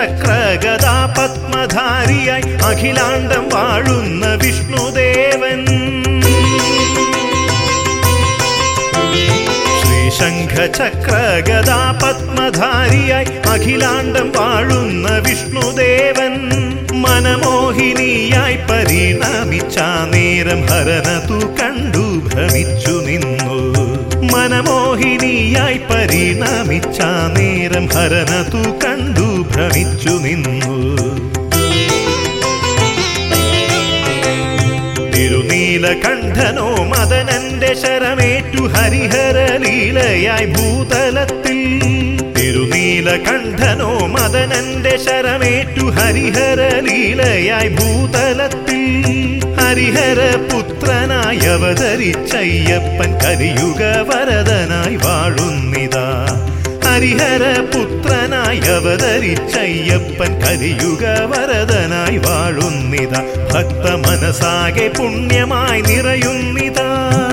ചക്രഗദാ പത്മധാരിയായി അഖിലാണ്ടം വാഴുന്ന വിഷ്ണുദേവൻ ശ്രീശംഖ ചക്രഗദാ പത്മധാരിയായി അഖിലാണ്ടം വാഴുന്ന വിഷ്ണുദേവൻ മനമോഹിനിയായി പരിണമിച്ച നേരം ഹരനതു കണ്ടു ഭ്രമിച്ചു നിന്നു മനമോഹിനിയായി പരിണമിച്ച നേരം ഹരനതു കണ്ടു ഭ്രമിച്ചു നിന്നു തിരുനീലകണ്ഠനോ മദനന്റെ ശരമേറ്റു ഹരിഹര ലീലയായി ഭൂതലത്തിൽ തിരുനീലകണ്ഠനോ മദനന്റെ ശരമേറ്റു ഹരിഹര ലീലയായി ഭൂതലത്തിൽ ഹരിഹര പുത്രനായി അവതരിച്ചയ്യപ്പൻ കലിയുഗ വരദനായി വാഴുന്നിതാ ഹരിഹര പുത്രനായി അവതരിച്ചയ്യപ്പൻ കലിയുഗ വരദനായി വാഴുന്നിത ഭക്ത മനസാകെ പുണ്യമായി നിറയുന്നിതാ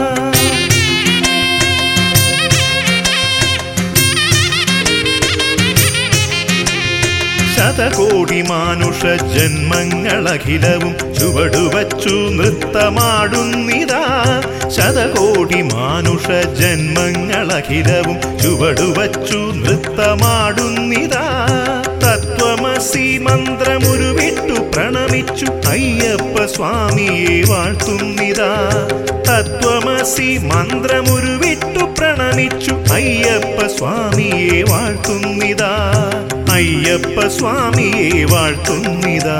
ശതകോടി മാനുഷ ജന്മങ്ങളഖിലവും ചുവടുവച്ചു നൃത്തമാടുന്നിതാ ശതകോടി മാനുഷ ജന്മങ്ങളഖിലവും ചുവടുവച്ചു നൃത്തമാടുന്നിതാ തത്വമസി മന്ത്രമുരുവിട്ടു പ്രണമിച്ചു അയ്യപ്പ സ്വാമിയെ വാഴ്ത്തുന്നിതാ തത്വമസി മന്ത്രമുരുവിട്ടു പ്രണമിച്ചു അയ്യപ്പ സ്വാമിയെ വാഴ്ത്തുന്നിതാ അയ്യപ്പ സ്വാമിയെ വാഴ്ത്തുന്നിതാ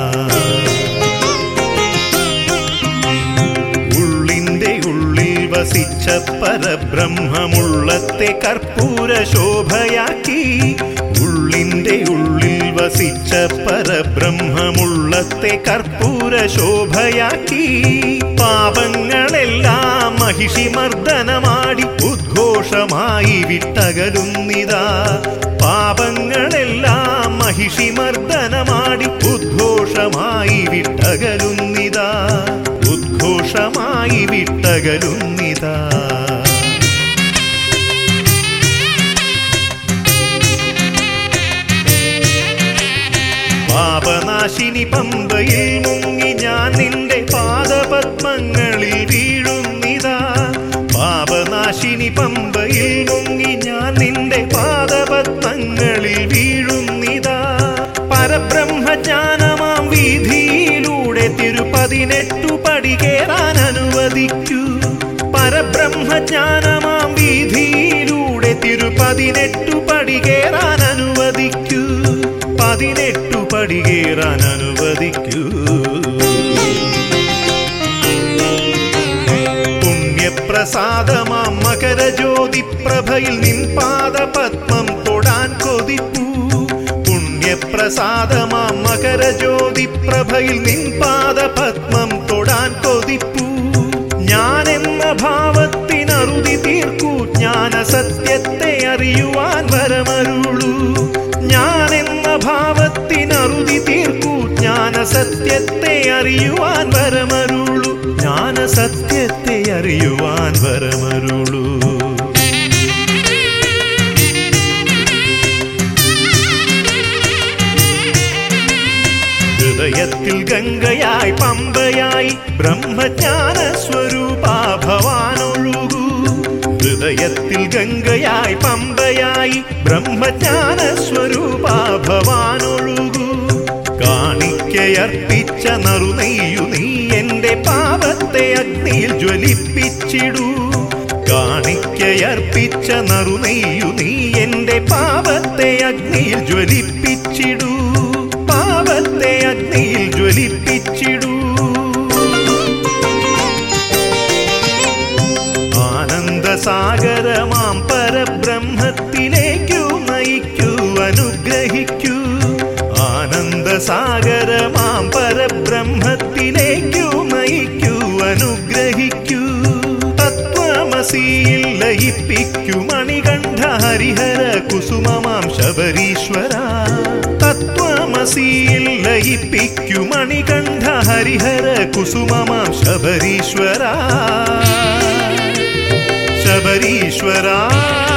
ഉള്ളിന്റെ ഉള്ളിൽ വസിച്ച പരബ്രഹ്മമുള്ളത്തെ കർപ്പൂര ശോഭയാക്കി ഉള്ളിന്റെ ഉള്ളിൽ വസിച്ച പരബ്രഹ്മമുള്ളത്തെ കർപ്പൂര ശോഭയാക്കി പാപങ്ങളെല്ലാം മഹിഷി മർദ്ദനമാടി ഉദ്ഘോഷമായി വിട്ടകലുന്നിതാ പാപങ്ങളെല്ലാം മഹിഷി മർദ്ദനമാടി ഉദ്ഘോഷമായി വിട്ടകലുന്നിതാ ഉദ്ഘോഷമായി വിട്ടകലുന്നിതാ പാപനാശിനി പമ്പയിൽ മുങ്ങി ഞാൻ നിന്റെ പാദപത്മങ്ങളിൽ വീഴുന്നിതാ പാപനാശിനി പമ്പയിൽ മുങ്ങി ഞാൻ നിന്റെ പാദപത്മങ്ങളിൽ വീഴുന്നിതാ പരബ്രഹ്മജ്ഞാനമാം വീതിയിലൂടെ തിരുപതിനെട്ടു പടി കേറാൻ അനുവദിക്കൂ പരബ്രഹ്മജ്ഞാനമാം വീതിയിലൂടെ തിരുപതിനെട്ടു പടി കേറാൻ അനുവദിക്കൂ പതിനെട്ടു പടി കേറാൻ അനുവദിക്കൂ പുണ്യപ്രസാദമാം മകരജ്യോതി പ്രഭയിൽ നിൻ പാദപത്മം തൊടാൻ കൊതിപ്പൂ പുണ്യപ്രസാദമാം മകരജ്യോതി പ്രഭയിൽ നിൻ പാദപത്മം തൊടാൻ കൊതിപ്പൂ ഞാനെന്ന ഭാവത്തിനറുതി തീർക്കൂ ജ്ഞാന സത്യത്തെ അറിയുവാൻ വരമരുളൂ ഞാനെന്ന ഭാവത്തിനറുതി തീർക്കൂ ജ്ഞാന സത്യത്തെ അറിയുവാൻ വരമരുളൂ ജ്ഞാന സത്യത്തെ അറിയുവാൻ വരമരുളൂ ഹൃദയത്തിൽ ഗംഗയായി പമ്പയായി ബ്രഹ്മജ്ഞാന സ്വരൂപ ഭവാനൊഴുകൂ ഹൃദയത്തിൽ ഗംഗയായി പമ്പയായി ബ്രഹ്മജ്ഞാന സ്വരൂപ ഭവാനൊഴുകൂ കാണിക്കയർപ്പിച്ച നറുനെയ്യു നീ എന്റെ പാപത്തെ അഗ്നിയിൽ ജ്വലിപ്പിച്ചിടൂ കാണിക്കയർപ്പിച്ച നറുനെയ്യു നീ എന്റെ പാപത്തെ അഗ്നിയിൽ ജ്വലിപ്പിച്ചിടൂ പാപത്തെ അഗ്നിയിൽ ജ്വലിപ്പിച്ചിടൂ ആനന്ദസാഗരമാം പരബ്രഹ്മത്തിലേക്കു നയിക്കൂ അനുഗ്രഹിക്കൂ ആനന്ദസാഗരമാം പരബ്രഹ്മത്തിലേക്കു നയിക്കൂ അനുഗ്രഹിക്കൂ തത്വമസിയിൽ ലയിപ്പിക്കൂ മണികണ്ഠ ഹരിഹര കുസുമമാം ശബരീശ്വര തത്വമസിയിൽ ലയിപ്പിക്കൂ മണികണ്ഠ ഹരിഹര കുസുമമാം ശബരീശ്വര ശബരീശ്വര